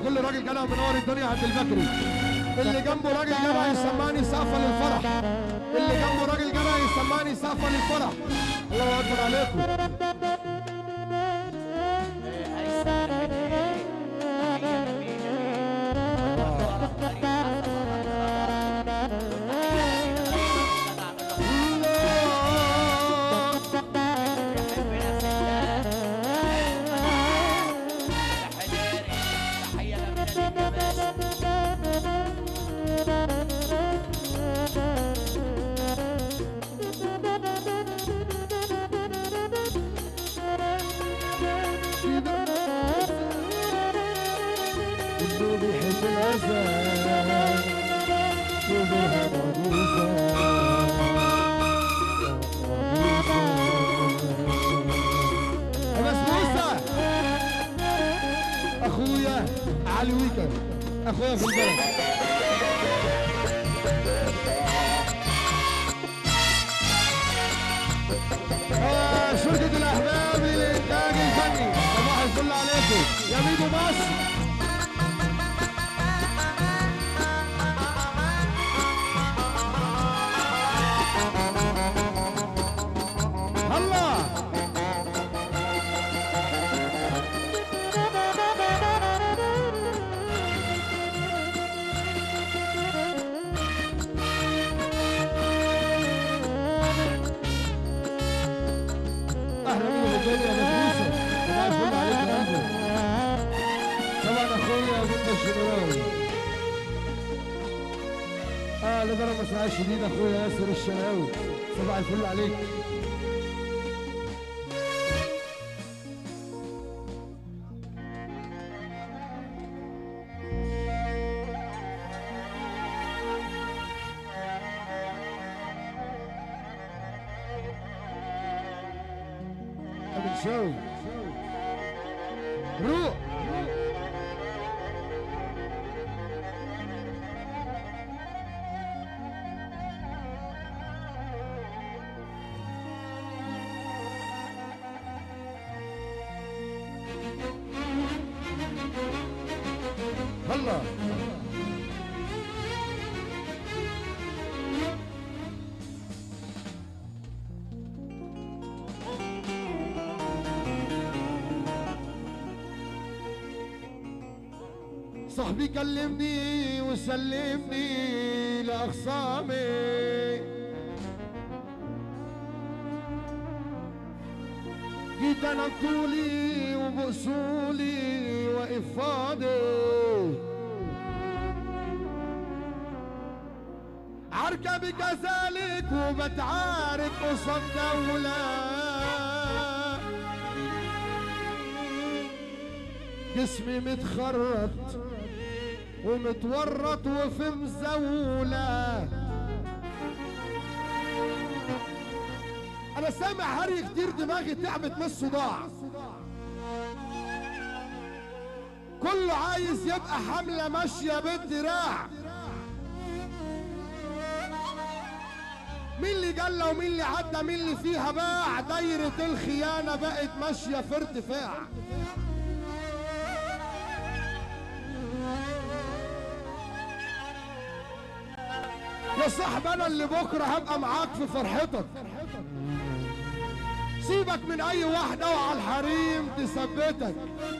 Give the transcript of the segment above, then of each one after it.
كل راجل جدع منور الدنيا عند البكري اللي جنبه راجل جدع يسمعني سقفه للفرح اللي جنبه راجل جدع يسمعني سقفه للفرح الله اكبر عليكم كله بيحب الأذى كلها موجودة بس موسى أخويا علي ويكند أخويا في البلد آه، شركة الأحباب للإنتاج الفني صباح الفل عليكم يا ميدو مصر الله اهلا بيكم الدنيا يا بسبوسه صباح الفل عليك يا قلبي طبعا اخويا بنت الشبراوي اه لدرجه مسرحيه شديد اخويا ياسر الشناوي صباح الفل عليك ابن شوي روح الله صاحبي كلمني وسلمني لأخصامي جيت انا بطولي وبأصولي واقف فاضي عركبي كذلك وبتعارك قصاد دولة جسمي متخرط ومتورط وفي مزولة انا سامع هري كتير دماغي تعبت من الصداع كله عايز يبقى حملة ماشية بالدراع مين اللي جلى ومين اللي عدى مين اللي فيها باع دايرة الخيانة بقت ماشية في ارتفاع يا صاحبي انا اللي بكره هبقى معاك في فرحتك سيبك من اي واحدة وعلى الحريم تثبتك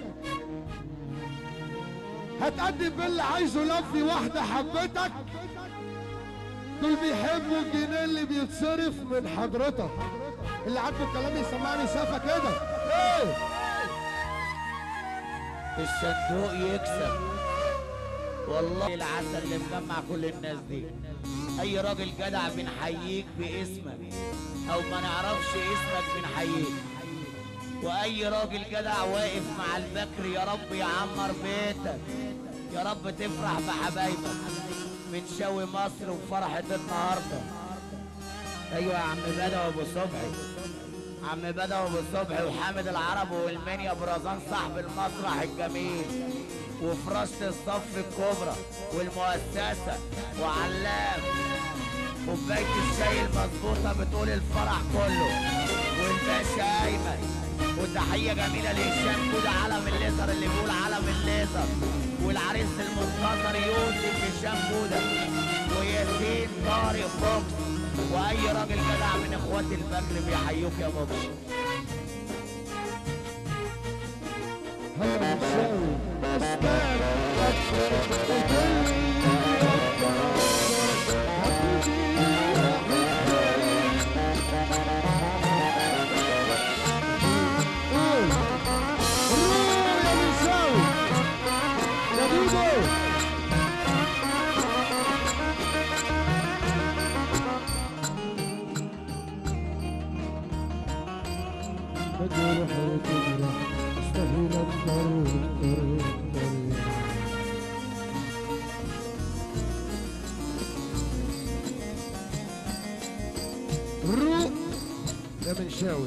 هتقدم باللي عايزه لو في واحدة حبتك دول بيحبوا الجنيه اللي بيتصرف من حضرتك اللي عاجبه الكلام يسمعني سافة كده ايه الصندوق يكسب والله العسل اللي مجمع كل الناس دي اي راجل جدع بنحييك باسمك او ما نعرفش اسمك بنحييك واي راجل جدع واقف مع البكر يا رب يعمر بيتك يا رب تفرح بحبايبك من شوي مصر وفرحة النهارده ايوه يا عم بدوي ابو صبحي عم بدوي ابو صبحي وحامد العرب والمنيا برزان صاحب المسرح الجميل وفراشة الصف الكبرى والمؤسسة وعلام كوباية الشاي المظبوطة بتقول الفرح كله والباشا أيمن وتحية جميلة لهشام كده علم الليزر اللي بيقول علم الليزر والعريس المنتصر يوسف هشام بوده وياسين طارق فوكس واي راجل جدع من اخوات الفجر بيحيوك يا بوكس هلا بتساوي استنى تجرح وتجرح استهين الطريق طريق طريق روح يا منشاوي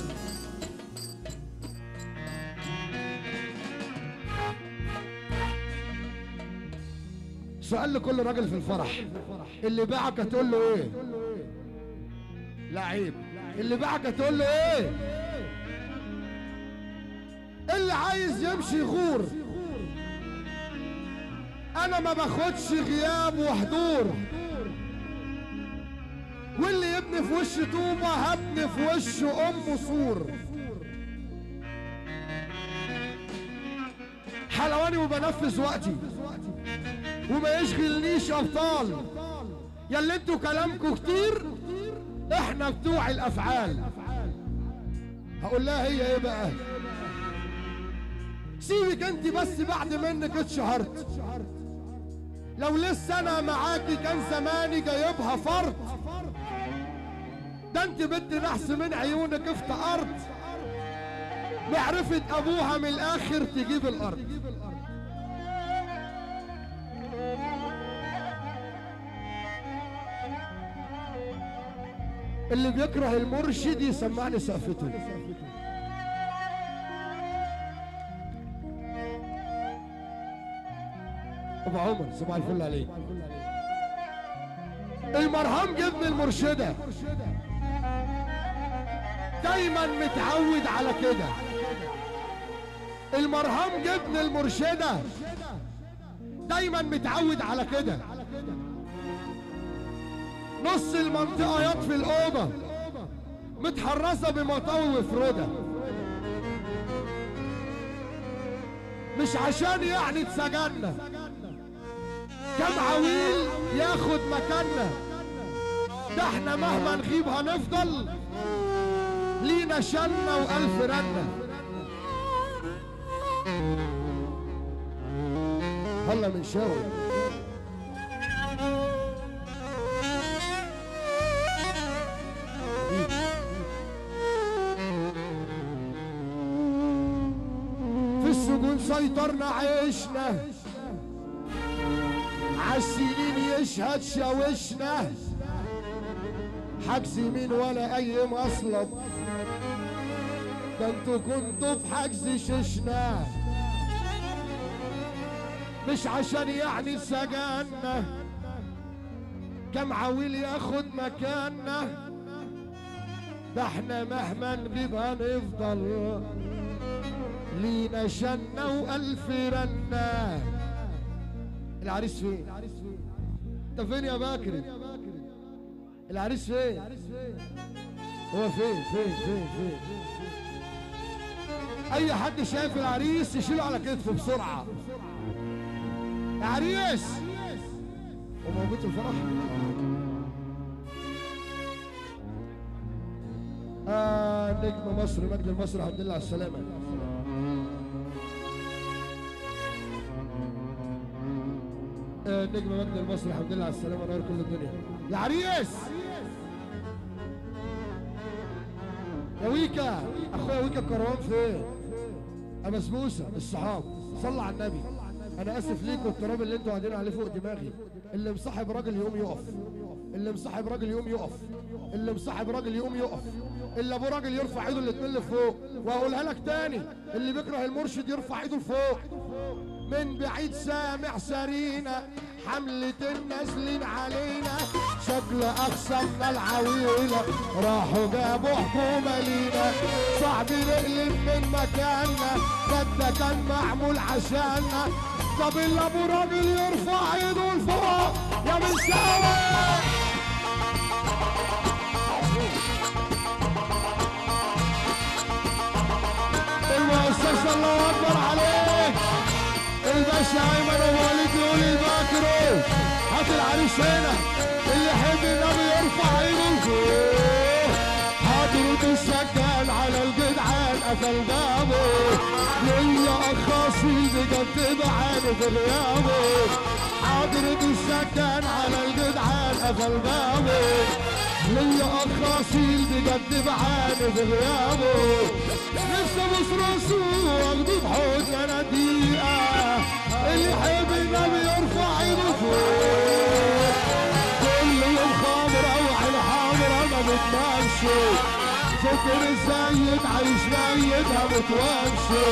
سؤال لكل راجل في الفرح اللي باعك هتقول له ايه لعيب اللي باعك هتقول له ايه اللي عايز يمشي يغور انا ما باخدش غياب وحضور واللي يبني في وش طوبة هبني في وش ام سور حلواني وبنفذ وقتي وما يشغلنيش ابطال يا اللي انتوا كلامكم كتير احنا بتوع الافعال هقول لها هي ايه بقى سيبك انت بس بعد منك اتشهرت لو لسه انا معاكي كان زماني جايبها فرط ده انت بنت نحس من عيونك افتقرت معرفة ابوها من الاخر تجيب الارض اللي بيكره المرشد يسمعني سقفته ابو عمر صباح الفل عليك المرهم جبن المرشده دايما متعود على كده المرهم جبن المرشده دايما متعود على كده نص المنطقه يطفي الاوضه متحرسه بمطاوي وفروده مش عشان يعني اتسجنا كم عويل ياخد مكاننا ده احنا مهما نغيب هنفضل لينا شنة وألف رنة هلا من شاوي في السجون سيطرنا عيشنا عالسنين يشهد شاوشنا حجز مين ولا اي مصلب ده انتوا كنتوا في حجز ششنا مش عشان يعني سجنا كم عويل ياخد مكاننا ده احنا مهما نغيب هنفضل لينا شنة وألف رنة العريس فين؟ انت فين يا باكر؟ العريس فين؟ هو فين؟ فين؟ فين؟ فين؟ أي حد شايف العريس يشيله على كتفه بسرعة. يا عريس هو موجود في الفرح؟ آه نجم مصر مجد المصري الحمد لله على السلامة. آه، نجم مجد المصري الحمد لله على السلامة نور كل الدنيا يا عريس يا ويكا اخويا ويكا الكروان فين يا بسبوسه الصحاب صلى على النبي انا اسف ليكم التراب اللي انتوا قاعدين عليه فوق دماغي اللي مصاحب راجل يقوم يقف اللي مصاحب راجل يقوم يقف اللي مصاحب راجل يقوم يقف اللي ابو راجل يرفع ايده الاتنين لفوق واقولها لك تاني اللي بيكره المرشد يرفع ايده لفوق من بعيد سامع سرينا حملة النازلين علينا شكل أخصمنا العويلة راحوا جابوا حكومة لينا صعب نقلب من مكاننا ده ده كان معمول عشاننا طب اللي ابو راجل يرفع ايده لفوق يا منشاوي المؤسسة الله أكبر عليك الباشا أيمن أبو وليد يقول الباكرو هات العريس هنا اللي يحب النبي يرفع ايده لفوق حضرة السكان على الجدعان قفل بابه ليا أخ أصيل بجد بعاني في غيابه حضرة السكان على الجدعان قفل بابه ليا اخ اصيل بجد بعاني في غيابه لسه بص راسه واخده بحضن انا دقيقه اللي يحب النبي يرفع ايده فوق كل يوم خامر اوعى الحاضر ما بتنامش فكر الزيت عايش ميت ما بتوامش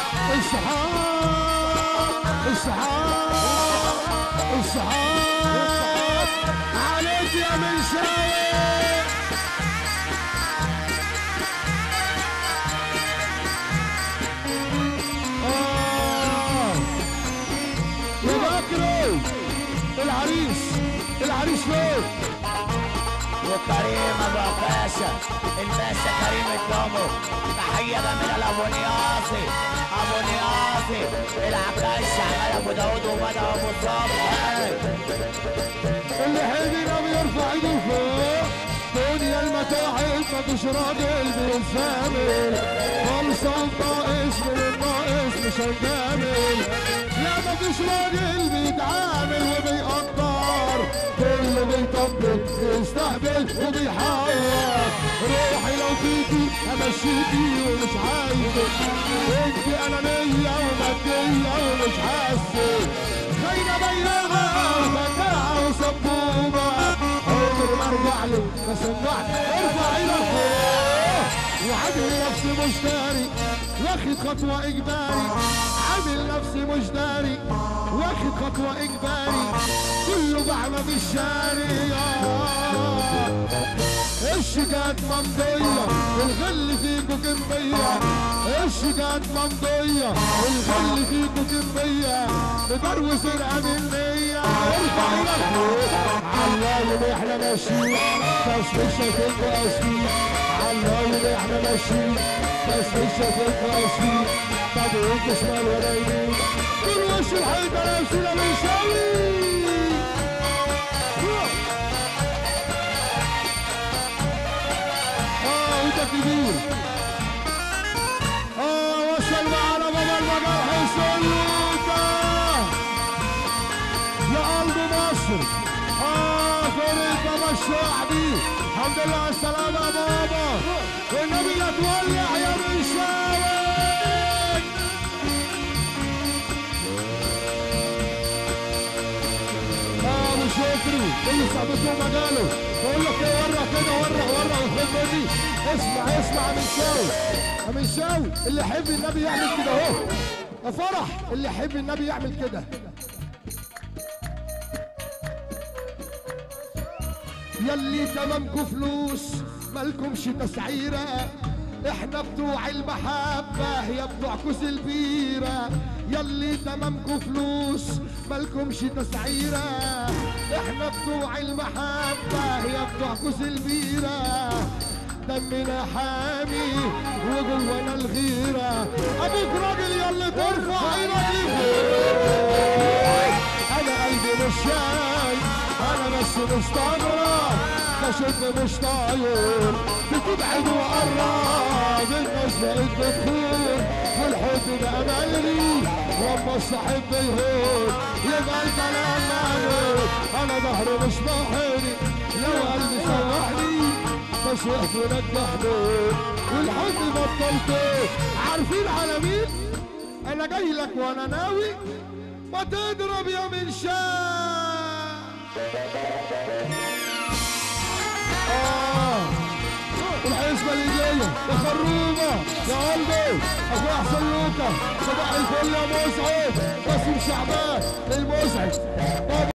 اصحاب اصحاب اصحاب عليك يا منشاوي آه. يا بكري العريس العريس فين وكريم ابو باشا الباشا كريم الدمو تحيه جميله لابو نياصي ابو نياصي العكاش شغال ابو داود وبدا ابو صبحي اللي حبينا بيرفع ايده فوق دنيا المتاعب ما فيش راجل بيتسامل خمسة ناقص من الناقص مش هنكمل لا ما فيش راجل بيتعامل وبيقدر كله بيطبل بيستهبل وبيحور روحي لو فيكي امشيكي ومش عايزك انت انانية ومادية ومش حاسك خاينة بياعة وبداعة وسبوبة عمر ما ارجع لك ما سمعت ارفع ايدك فوق وعامل نفسي مش داري واخد خطوة اجباري عامل نفسي مش داري واخد خطوة اجباري كله بعمى في الشارع الشجات ممضية الغل فيكو كمية الشجات ممضية الغل فيكو كمية مبروز الأمنية ارفع ايدك فوق عاللايم احنا ماشيين بس مش شايفينكو اسفين عاللايم احنا ماشيين بس مش شايفينكو اسفين ما بقيت شمال ولا يمين كل وش الحيطة نفسنا بنساوي اه وانت كبير اه وصل معانا بابا المجال حسين لوكا يا قلب مصر اه فريق بابا الشعبي الحمد لله على السلامة يا بابا والنبي لا تولع يا منشاوي اه ابو شكري اللي صاحبته مجاله بقول لك ايه ورا كده ورا ورا وخد مني اسمع اسمع يا منشاوي يا منشاوي اللي يحب النبي يعمل كده اهو يا فرح اللي يحب النبي يعمل كده يلي تمامكوا فلوس مالكمش تسعيرة احنا بتوع المحبة يا بتوع كوز البيرة يلي تمامكوا فلوس مالكمش تسعيرة احنا بتوع المحبة يا بتوع كوز البيرة دمنا حامي وجوانا الغيرة ابوك راجل يلي ترفع ايدك لفوق انا قلبي مش شايف انا بس مستغرب بشوف مش طاير بتبعد وقرب الناس بقت بتخون والحب بقى ملغي واما الصاحب بيهون يبقى الكلام مالي انا ظهري مش محري لو قلبي سوحني بس وقف ونجحني والحب بطلته عارفين على مين؟ انا جاي لك وانا ناوي ما تضرب يا منشاه آه. الحسبة اللي جاية يا خروبة يا قلبي أبو أحسن لوكا صباح الفل يا مسعد باسم شعبان المسعد بابا